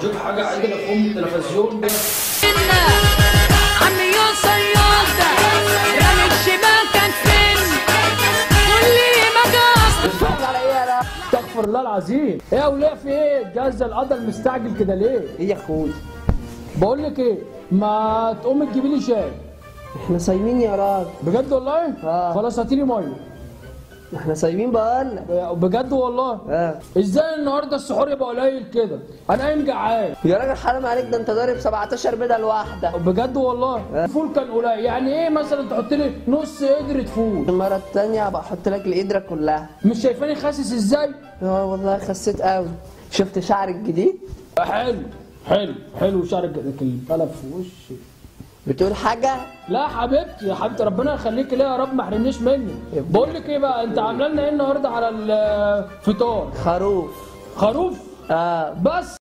شوف حاجه عندنا في ام التلفزيون ده عم يوصل يوصل رامي الشباك فين قول لي ما جاش استغفر الله العظيم ايه يا وليه في ايه الجهاز القضا المستعجل كده ليه ايه يا اخوي بقول لك ايه ما تقوم تجيبي لي شاي احنا صايمين يا راجل بجد والله آه. خلاص هاتي لي ميه احنا صايمين بقالنا بجد والله اه ازاي النهارده السحور يبقى قليل كده انا قايم جعان يا راجل حرام عليك ده انت ضارب 17 بدل واحده بجد والله الفول كان قليل يعني ايه مثلا تحط لي نص قدرة فول المره التانيه هبقى احط لك القدره كلها مش شايفاني خاسس ازاي اه والله خسيت قوي شفت شعرك الجديد حلو حلو حلو شعرك القلب في وشي بتقول حاجه لا حبيبتي يا حبيبتي ربنا يخليكي ليا يا رب ما حرمنيش منك بقول لك ايه بقى انت عامله لنا ايه النهارده على الفطار خروف خروف اه بس